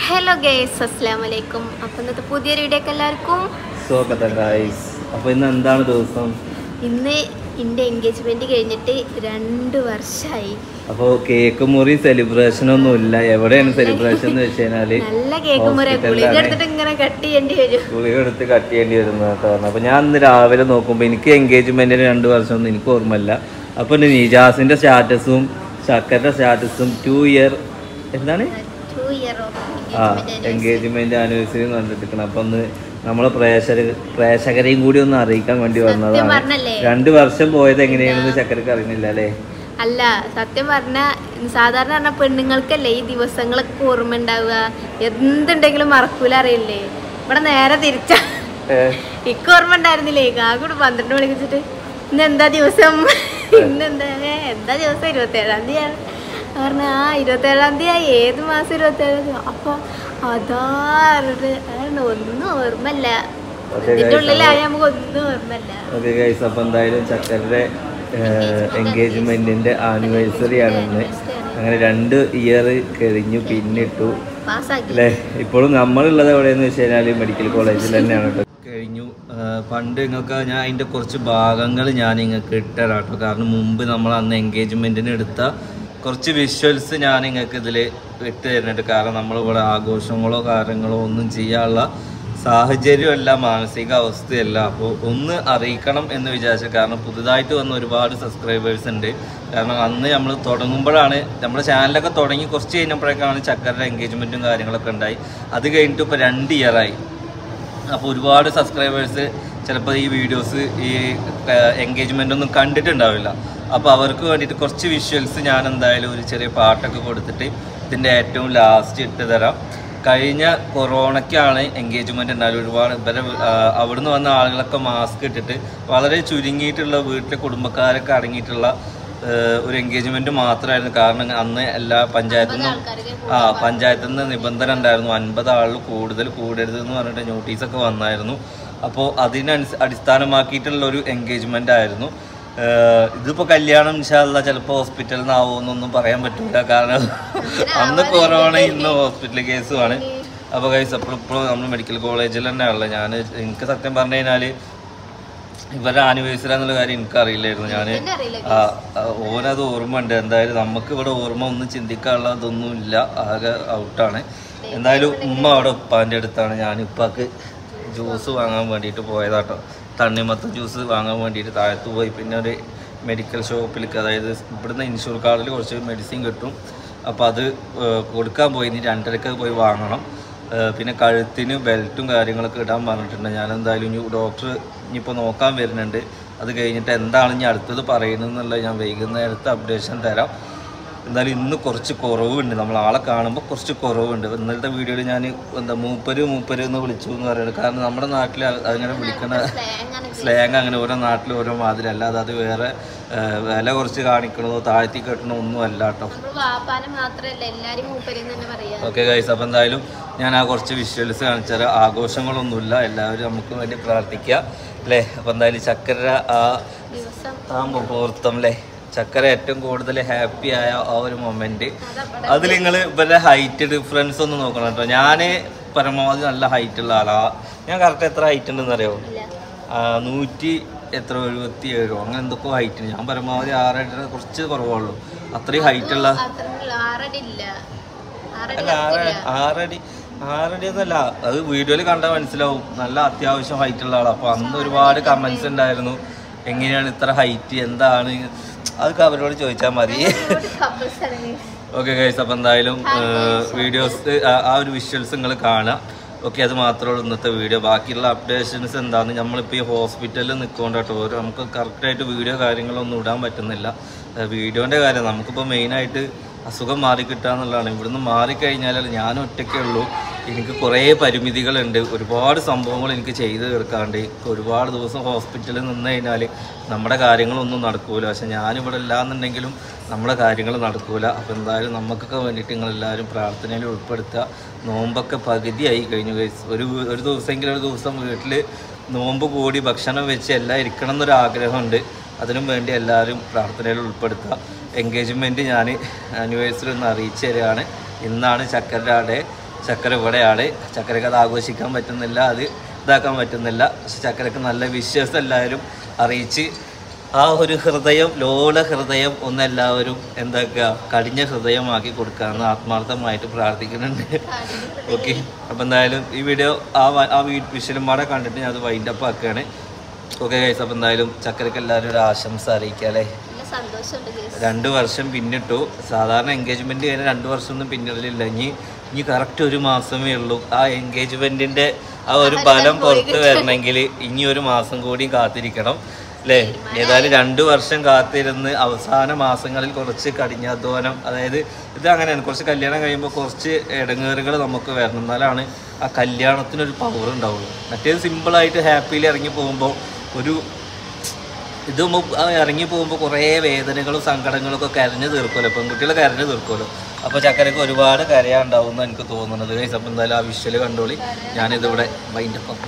Hello guys അസ്സാം വലൈക്കും അപ്പം ഇന്നത്തെ പുതിയൊരു വീഡിയോക്ക് എല്ലാവർക്കും സ്വാഗതം ഗായ്സ് അപ്പോൾ ഇന്ന് എന്താണ് ദിവസം ഇന്ന് എൻ്റെ എൻഗേജ്മെൻറ്റ് കഴിഞ്ഞിട്ട് രണ്ട് വർഷമായി അപ്പോൾ കേക്ക് മുറി സെലിബ്രേഷൻ ഒന്നും ഇല്ല എവിടെയാണ് സെലിബ്രേഷൻ എന്ന് വെച്ച് കഴിഞ്ഞാല് നല്ല കേക്ക് മുറി ഗുളിക ഹോസ്പിറ്റലിലാണ് എടുത്തിട്ട് ഇങ്ങനെ കട്ട് ചെയ്യേണ്ടി വരും ഗുളിക എടുത്ത് കട്ട് ചെയ്യേണ്ടി വരുന്നത് കാരണം അപ്പോൾ ഞാൻ ഇന്ന് രാവിലെ നോക്കുമ്പോൾ എനിക്ക് എൻഗേജ്മെന്റിന് രണ്ട് വർഷമൊന്നും എനിക്ക് ഓർമ്മയില്ല അപ്പോൾ നിജാസിന്റെ സ്റ്റാറ്റസും ചക്കരുടെ സ്റ്റാറ്റസും ടു ഇയർ എന്താണ് ടു ഇയർ ആ എൻഗേജ്മെന്റ് ആനിവേഴ്സറി കണ്ടിട്ടിരിക്കണം അപ്പൊ ഒന്ന് നമ്മളെ പ്രേക്ഷക പ്രേക്ഷകരെയും കൂടി ഒന്ന് അറിയിക്കാൻ വേണ്ടി വന്നതാണ് പറഞ്ഞല്ലേ? രണ്ട് വർഷം പോയത് എങ്ങനെയാണെന്ന് ചക്കരക്ക് അറിയുന്നില്ല അല്ലേ അല്ല സത്യം പറഞ്ഞ സാധാരണ പറഞ്ഞ പെണ്ണുങ്ങൾക്കല്ലേ ഈ ദിവസങ്ങളൊക്കെ ഓർമ്മ ഉണ്ടാവുക എന്തുണ്ടെങ്കിലും മറക്കൂല അറിയില്ലേ ഇവിടെ നേരെ തിരിച്ചാ ഇക്ക് ഓർമ്മ ഉണ്ടായിരുന്നില്ലേ കാക്കൂട് പന്ത്രണ്ട് മണിക്ക് വെച്ചിട്ട് ഇന്ന് എന്താ ദിവസം ഇന്ന് എന്താ ഏ, എന്താ ദിവസം ഇരുപത്തേഴാം തീയതി പറഞ്ഞ ആ ഇരുപത്തേഴാം തീയതി ഏത് മാസം ഇരുപത്തേഴാം തീയതി അപ്പൊ അതാ പറഞ്ഞിട്ട് അതാണ് ഒന്നും ഓർമ്മല്ല Okay, ഇതിന്റെ guys, ഉള്ളിലായ നമുക്ക് ഒന്നും ഓർമ്മല്ല ഓക്കെ ഗൈസ് അപ്പൊ എന്തായാലും ചക്കരുടെ എൻഗേജ്മെന്റിന്റെ ആനിവേഴ്സറി ആണ് ഇന്ന് അങ്ങനെ രണ്ട് ഇയർ കഴിഞ്ഞു പിന്നിട്ടു പാസ്സാക്കി അല്ലേ ഇപ്പോഴും നമ്മളുള്ളത് എവിടെയെന്ന് വെച്ച് കഴിഞ്ഞാൽ മെഡിക്കൽ കോളേജിൽ തന്നെയാണ് കേട്ടോ കഴിഞ്ഞു ആ, പണ്ട് നിങ്ങൾക്ക് ഞാൻ അതിൻ്റെ കുറച്ച് ഭാഗങ്ങൾ ഞാൻ നിങ്ങൾക്ക് ഇട്ടതാണ് കേട്ടോ കാരണം മുമ്പ് നമ്മൾ അന്ന് എൻഗേജ്മെൻറ്റിന് എടുത്ത കുറച്ച് വിഷ്വൽസ് ഞാൻ നിങ്ങൾക്ക് ഇതിൽ ഇട്ട് തരുന്നുണ്ട് കാരണം നമ്മളിവിടെ ആഘോഷങ്ങളോ കാര്യങ്ങളോ ഒന്നും ചെയ്യാനുള്ള സാഹചര്യമല്ല മാനസിക അവസ്ഥയല്ല അപ്പോൾ ഒന്ന് അറിയിക്കണം എന്ന് വിചാരിച്ചു കാരണം പുതുതായിട്ട് വന്ന ഒരുപാട് സബ്സ്ക്രൈബേഴ്സ് ഉണ്ട് കാരണം അന്ന് നമ്മൾ തുടങ്ങുമ്പോഴാണ് നമ്മുടെ ചാനലൊക്കെ തുടങ്ങി കുറച്ച് കഴിഞ്ഞപ്പോഴേക്കാണ് ചക്കരുടെ എൻഗേജ്മെൻറ്റും കാര്യങ്ങളൊക്കെ ഉണ്ടായി അത് കഴിഞ്ഞിട്ട് ഇപ്പോൾ രണ്ട് ഇയറായി അപ്പോൾ ഒരുപാട് സബ്സ്ക്രൈബേഴ്സ് ചിലപ്പോൾ ഈ വീഡിയോസ് ഈ എൻഗേജ്മെൻ്റ് ഒന്നും കണ്ടിട്ടുണ്ടാവില്ല അപ്പോൾ അവർക്ക് വേണ്ടിയിട്ട് കുറച്ച് വിഷ്വൽസ് ഞാൻ എന്തായാലും ഒരു ചെറിയ പാട്ടൊക്കെ കൊടുത്തിട്ട് ഇതിൻ്റെ ഏറ്റവും ലാസ്റ്റ് ഇട്ട് തരാം കഴിഞ്ഞ കൊറോണയ്ക്കാണ് എൻഗേജ്മെൻ്റ് ഉണ്ടായാലും ഒരുപാട് ഇവരെ ആ, അവിടുന്ന് വന്ന ആളുകളൊക്കെ മാസ്ക് ഇട്ടിട്ട് വളരെ ചുരുങ്ങിയിട്ടുള്ള വീട്ടിലെ കുടുംബക്കാരൊക്കെ അടങ്ങിയിട്ടുള്ള ഏഹ്, ഒരു എൻഗേജ്മെൻറ്റ് മാത്രമായിരുന്നു കാരണം അന്ന് എല്ലാ പഞ്ചായത്തിൽ നിന്നും ആ പഞ്ചായത്തിൽ നിന്ന് നിബന്ധന ഉണ്ടായിരുന്നു അൻപത് ആളിൽ കൂടുതൽ കൂടരുത് എന്ന് പറഞ്ഞിട്ട് നോട്ടീസൊക്കെ വന്നായിരുന്നു അപ്പോൾ അതിനനുസ അടിസ്ഥാനമാക്കിയിട്ടുള്ള ഒരു എൻഗേജ്മെൻ്റ് ആയിരുന്നു ഏഹ് ഇതിപ്പോൾ കല്യാണം ഇൻഷാല്ല ചിലപ്പോൾ ഹോസ്പിറ്റലിൽ നിന്നാവുമെന്നൊന്നും പറയാൻ പറ്റില്ല കാരണം അന്ന് കൊറോണ ഇന്ന് ഹോസ്പിറ്റൽ കേസുമാണ് അപ്പോൾ കൈസ് അപ്പോൾ ഇപ്പോൾ നമ്മൾ മെഡിക്കൽ കോളേജിൽ തന്നെയാണല്ലോ ഞാൻ എനിക്ക് സത്യം പറഞ്ഞു കഴിഞ്ഞാൽ ഇവരുടെ ആനിവേഴ്സറി എന്നുള്ള കാര്യം എനിക്കറിയില്ലായിരുന്നു ഞാൻ ആ ആ, ഓനത് ഓർമ്മ ഉണ്ട് എന്തായാലും നമുക്ക് ഇവിടെ ഓർമ്മ ഒന്നും ചിന്തിക്കാനുള്ള ഇതൊന്നും ഇല്ല ആകെ ഔട്ടാണ് എന്തായാലും ഉമ്മ അവിടെ ഉപ്പാൻ്റെ അടുത്താണ് ഞാൻ ഉപ്പാക്ക് ജ്യൂസ് വാങ്ങാൻ വേണ്ടിയിട്ട് പോയതാട്ടോ തണ്ണിമത്ത ജ്യൂസ് വാങ്ങാൻ വേണ്ടിയിട്ട് താഴത്ത് പോയി പിന്നെ ഒരു മെഡിക്കൽ ഷോപ്പിലേക്ക് അതായത് ഇവിടുന്ന് ഇൻഷുർ കാർഡിൽ കുറച്ച് മെഡിസിൻ കിട്ടും അപ്പോൾ അത് ഏഹ്, കൊടുക്കാൻ പോയി ഇനി രണ്ടരക്ക് പോയി വാങ്ങണം ഏഹ്, പിന്നെ കഴുത്തിന് ബെൽറ്റും കാര്യങ്ങളൊക്കെ ഇടാൻ പറഞ്ഞിട്ടുണ്ട് ഞാൻ എന്തായാലും ഇനി ഡോക്ടർ ഇനിയിപ്പോൾ നോക്കാൻ വരുന്നുണ്ട് അത് കഴിഞ്ഞിട്ട് എന്താണ് ഇനി അടുത്തത് പറയുന്നതെന്നുള്ളത് ഞാൻ വൈകുന്നേരത്തെ അപ്ഡേഷൻ തരാം എന്തായാലും ഇന്ന് കുറച്ച് കുറവുണ്ട് നമ്മൾ ആളെ കാണുമ്പോൾ കുറച്ച് കുറവുണ്ട് ഇന്നലത്തെ വീഡിയോയിൽ ഞാൻ എന്താ മൂപ്പര് മൂപ്പര് എന്ന് വിളിച്ചു എന്ന് പറയുന്നത് കാരണം നമ്മുടെ നാട്ടിൽ അങ്ങനെ വിളിക്കണ സ്ലേങ് അങ്ങനെ ഓരോ നാട്ടിൽ ഓരോ മാതിരി അല്ലാതെ അത് വേറെ ഏഹ്, വില കുറച്ച് കാണിക്കണതോ താഴ്ത്തി കെട്ടണോ ഒന്നും അല്ല കേട്ടോ നമ്മൾ വാപ്പാനെ മാത്രല്ല എല്ലാരും മൂപ്പരെന്ന് തന്നെ പറയാ ഓക്കെ ഗൈസ് അപ്പോൾ എന്തായാലും ഞാൻ ആ കുറച്ച് വിഷ്വൽസ് കാണിച്ചാൽ ആഘോഷങ്ങളൊന്നുമില്ല എല്ലാവരും നമുക്ക് വേണ്ടി പ്രാർത്ഥിക്കുക അല്ലേ അപ്പോൾ എന്തായാലും ചക്കര ആ ദിവസം ആ മുഹൂർത്തം അല്ലേ ചക്കര ഏറ്റവും കൂടുതൽ ഹാപ്പി ആയ ആ ഒരു മൊമെന്റ് അതിൽ നിങ്ങൾ ഇവരുടെ ഹൈറ്റ് ഡിഫറൻസ് ഒന്ന് നോക്കണം കേട്ടോ ഞാൻ പരമാവധി നല്ല ഹൈറ്റ് ഉള്ള ആളാ ഞാൻ കറക്റ്റ് എത്ര ഹൈറ്റ് ഉണ്ടെന്ന് അറിയാമോ ഇല്ല ആ, നൂറ്റി എത്ര എഴുപത്തി ഏഴോ അങ്ങനെ എന്തൊക്കെ ഹൈറ്റ് ഞാൻ പരമാവധി ആറടി കുറച്ച് കുറവുള്ളൂ അത്രയും ഹൈറ്റ് ഉള്ള അത്ര ആറടി ഇല്ല ആറടി അല്ല ആറ് ആറടി ആറടി ഒന്നല്ല അത് വീഡിയോയിൽ കണ്ടാൽ മനസ്സിലാവും നല്ല അത്യാവശ്യം ഹൈറ്റ് ഉള്ള ആളാണ് അപ്പോൾ അന്ന് ഒരുപാട് കമന്റ്സ് ഉണ്ടായിരുന്നു എങ്ങനെയാണ് ഇത്ര ഹൈറ്റ് എന്താണ് അതൊക്കെ അവരോട് ചോദിച്ചാൽ മതി കപ്പിൾസ് ആണ് ഓക്കെ ഗൈസ് അപ്പോൾ എന്തായാലും വീഡിയോസ് ആ ഒരു വിഷ്വൽസ് നിങ്ങൾ കാണുക ഓക്കെ അത് മാത്രമേ ഉള്ളൂ ഇന്നത്തെ വീഡിയോ ബാക്കിയുള്ള അപ്ഡേഷൻസ് എന്താന്ന് നമ്മളിപ്പോൾ ഈ ഹോസ്പിറ്റലിൽ നിൽക്കൊണ്ട് കേട്ടോ ഓരോ നമുക്ക് കറക്റ്റായിട്ട് വീഡിയോ കാര്യങ്ങളൊന്നും ഇടാൻ പറ്റുന്നില്ല വീഡിയോൻ്റെ കാര്യം നമുക്കിപ്പോൾ മെയിനായിട്ട് അസുഖം മാറിക്കിട്ടുക എന്നുള്ളതാണ് ഇവിടുന്ന് മാറിക്കഴിഞ്ഞാൽ ഞാൻ ഒറ്റയ്ക്കേ ഉള്ളൂ എനിക്ക് കുറേ പരിമിതികളുണ്ട് ഒരുപാട് സംഭവങ്ങൾ എനിക്ക് ചെയ്ത് തീർക്കാണ്ട് ഒരുപാട് ദിവസം ഹോസ്പിറ്റലിൽ നിന്ന് കഴിഞ്ഞാൽ നമ്മുടെ കാര്യങ്ങളൊന്നും നടക്കൂല പക്ഷെ ഞാനിവിടെ ഇല്ലാന്നുണ്ടെങ്കിലും നമ്മുടെ കാര്യങ്ങൾ നടക്കൂല അപ്പോൾ എന്തായാലും നമുക്കൊക്കെ വേണ്ടിയിട്ട് നിങ്ങളെല്ലാവരും പ്രാർത്ഥനയിൽ ഉൾപ്പെടുത്തുക നോമ്പൊക്കെ പകുതിയായി കഴിഞ്ഞു guys. ഒരു വീ- ഒരു ദിവസമെങ്കിലും ഒരു ദിവസം വീട്ടിൽ നോമ്പ് കൂടി ഭക്ഷണം വെച്ച് എല്ലാം ഇരിക്കണം എന്നൊരു ആഗ്രഹമുണ്ട് അതിനും വേണ്ടി എല്ലാവരും പ്രാർത്ഥനയിൽ ഉൾപ്പെടുത്തുക എൻഗേജ്മെൻറ്റ് ഞാൻ ആനിവേഴ്സറി ഒന്ന് അറിയിച്ചു തരികയാണ് ഇന്നാണ് ചക്കരയുടെ ചക്കര ഇവിടെയാണ് ചക്കരക്ക് അത് ആഘോഷിക്കാൻ പറ്റുന്നില്ല അത് ഇതാക്കാൻ പറ്റുന്നില്ല പക്ഷെ ചക്കരക്ക് നല്ല വിശ്വാസം എല്ലാവരും അറിയിച്ച് ആ ഒരു ഹൃദയം ലോല ഹൃദയം ഒന്ന് എല്ലാവരും എന്താക്കുക കടിഞ്ഞ ഹൃദയമാക്കി കൊടുക്കാമെന്ന് ആത്മാർത്ഥമായിട്ട് പ്രാർത്ഥിക്കുന്നുണ്ട് ഓക്കെ അപ്പോൾ എന്തായാലും ഈ വീഡിയോ ആ വ- ആ വിഷയം പാടെ കണ്ടിട്ട് ഞാൻ അത് വൈൻഡപ്പ് ആക്കുകയാണ് ഓക്കെ ഗൈസ് അപ്പോൾ എന്തായാലും ചക്കരക്ക് എല്ലാവരും ഒരു ആശംസ അറിയിക്കാം അല്ലേ നല്ല സന്തോഷമുണ്ട് ഗൈസ് രണ്ട് വർഷം പിന്നിട്ടു സാധാരണ എൻഗേജ്മെന്റ് കഴിഞ്ഞ രണ്ട് വർഷം ഒന്നും പിന്നിടലില്ല ഇനി ഇനി കറക്റ്റ് ഒരു മാസമേ ഉള്ളൂ ആ എൻഗേജ്മെന്റിന്റെ ആ ഒരു ഫലം പുറത്ത് വരണമെങ്കിൽ ഇനി ഒരു മാസം കൂടി കാത്തിരിക്കണം അല്ലേ ഏതായാലും രണ്ടു വർഷം കാത്തിരുന്ന് അവസാന മാസങ്ങളിൽ കുറച്ച് കഠിനാധ്വാനം അതായത് ഇത് അങ്ങനെയാണ് കുറച്ച് കല്യാണം കഴിയുമ്പോൾ കുറച്ച് ഇടങ്ങേറുകൾ നമുക്ക് വരണം എന്നാലാണ് ആ കല്യാണത്തിനൊരു പവർ ഉണ്ടാവുള്ളൂ മറ്റേത് സിമ്പിളായിട്ട് ഹാപ്പിയിൽ ഇറങ്ങി പോകുമ്പോൾ ഒരു ഇത് മു- ആ ഇറങ്ങി പോകുമ്പോൾ കുറേ വേദനകളും സങ്കടങ്ങളും ഒക്കെ കരഞ്ഞു തീർക്കുമല്ലോ പെൺകുട്ടികൾ കരഞ്ഞു തീർക്കുമല്ലോ അപ്പോൾ ചക്കരക്ക് ഒരുപാട് കരയാണ്ടാവും എന്ന് എനിക്ക് തോന്നുന്നത് ഗൈസ് അപ്പോൾ എന്തായാലും ആ വിഷ്വല് കണ്ടോളി ഞാനിതിവിടെ വൈൻഡപ്പ്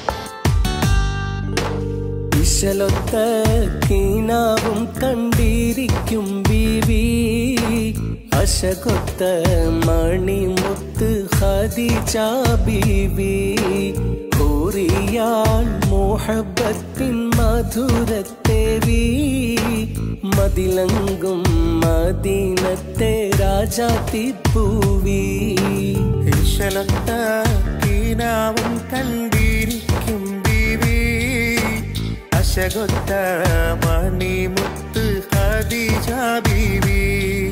വിശലൊത്ത കീനാവും കണ്ടിരിക്കും ബീവി അശകൊത്ത മണിമുത്ത് ഖദീജ ബീവി കൂറിയാൾ മോഹബത്തിൻ മധുരത്തേവി മതിലങ്കും മദീനത്തെ രാജാത്തിപ്പൂവി വിശലത്ത കീനാവും കണ്ടിരിക്കും ബീവി അശകൊത്ത മണിമുത്ത് ഖദീജ ബീവി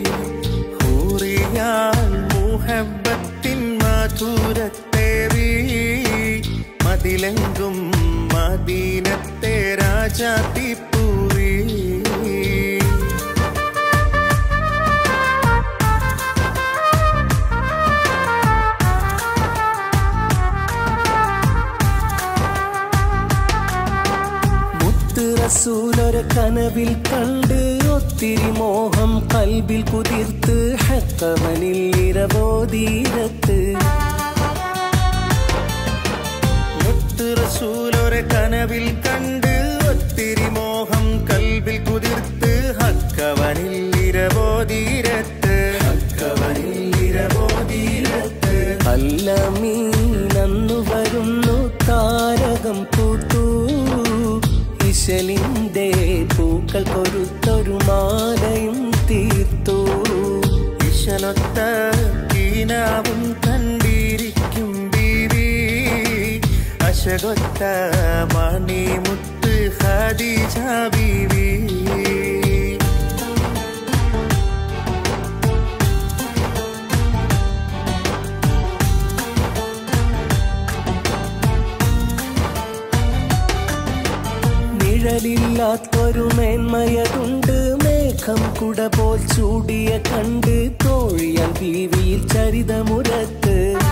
ഹൂറിയാൽ മുഹബത്തിൻ മധുരത്തേവി മതിലെങ്കും മദീനത്തെ രാജാത്തിപ്പൂവി മുത്ത് റസൂലൊരു കനവിൽ കണ്ട് ഒത്തിരി മോഹം കൽബിൽ കുതിർത്ത് ഹക്കവനിൽ ഇരവോതീരത്ത് മുത്ത് റസൂലൊരു കനവിൽ കണ്ട് ഒത്തിരി മോഹം കൽവിൽ കുതിർത്ത് ഹക്കവനിൽ ഇരവോതീരത്ത് ഹക്കവനിൽ ഇരവോതീരത്ത് അല്ല മീനന്നു വരുന്നു താരകം പൂത്തു ഇശലിന്റെ പൂക്കൾ കൊരുത്തൊരു മാലയും തീർത്തു ഇശലൊത്ത കീനാവും കണ്ടിരിക്കും ബീവി അശകൊത്ത മണിമുത്ത് ഖദീജ ബീവി നിഴലില്ലാത്തൊരു മേന്മയതുണ്ട് മേഘം കുട പോൽ ചൂടിയ കണ്ട് തോഴിയാൽ ബീവിയിൽ ചരിതമുരത്ത്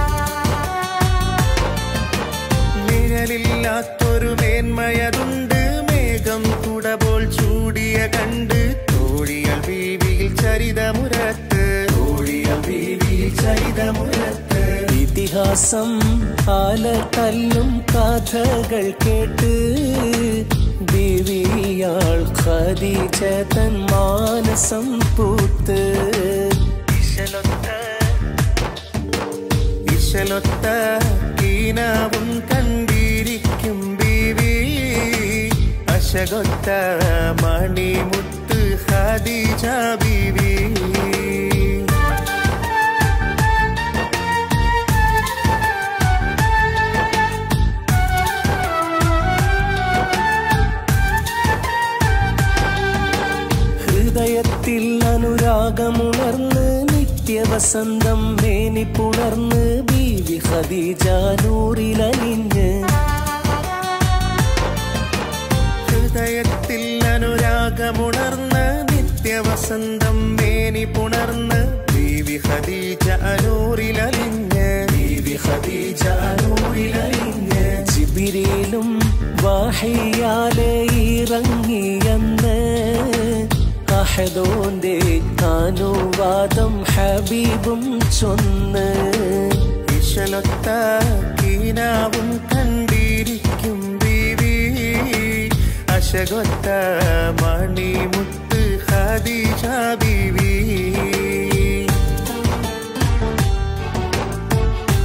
നിഴലില്ലാത്തൊരു മേന്മയതുണ്ട് മേഘം കുടപോൽ ചൂടിയ കണ്ട് തോഴിയൽ ബീവിയിൽ ചരിതമുരത്ത് തോഴിയൽ ബീവിയിൽ ചരിതമുരത്ത് ഇതിഹാസം ആല തല്ലും കഥകൾ കേട്ട് ബീവിയാൾ ഖദീജ തൻ മാനസം പൂത്ത് ഇശലൊത്ത ഇശലൊത്ത കീനാവും കണ്ടിരിക്കും ബീവി അശകൊത്ത മണിമുത്ത് ഖദീജ ബീവി ഹൃദയത്തിൽ അനുരാഗമുണർന്ന് നിത്യവസന്തം മേനി പുണർന്ന് ബീവി ഖദീജ നൂറിലലിഞ്ഞ് ഹൃദയത്തിൽ അനുരാഗമുണർന്ന് നിത്യവസന്തം മേനി പുണർന്ന് ബീവി ഖദീജ അനൂറിലലിഞ്ഞ് ബീവി ഖദീജ അനൂറിലലിഞ്ഞ് ജിബിരിയിലും വാഹിയാലെ ഇറങ്ങിയെന്ന് അഹദോന്റെ അനുവാദം ഹബീബും ചൊന്ന് ഇശലൊത്ത കീനാവും കണ്ടിരിക്കും ബീവി അശകൊത്ത മണിമുത്ത് ഖദീജ ബീവി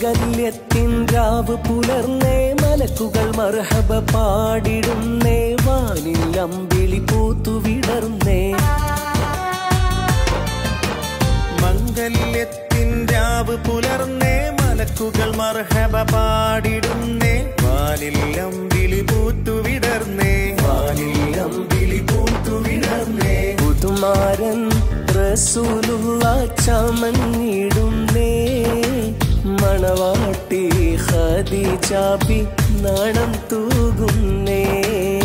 മംഗല്യത്തിൻ രാവ് പുലർന്നേ മലക്കുകൾ മർഹബ പാടിടുന്നേ വാനിൽ അമ്പിളി പൂത്തു വിടർന്നേ മംഗല്യത്തിൻ രാവ് പുലർന്നേ മലക്കുകൾ മർഹബ പാടിടുന്നേ വാനിൽ അമ്പിളി പൂത്തു വിടർന്നേ വാനിൽ അമ്പിളി പൂത്തു വിടർന്നേ പുതുമാരൻ റസൂലുള്ള ചമഞ്ഞിടുന്നേ മണവാട്ടി ഖദീജാബി നാണം തൂകുന്നേ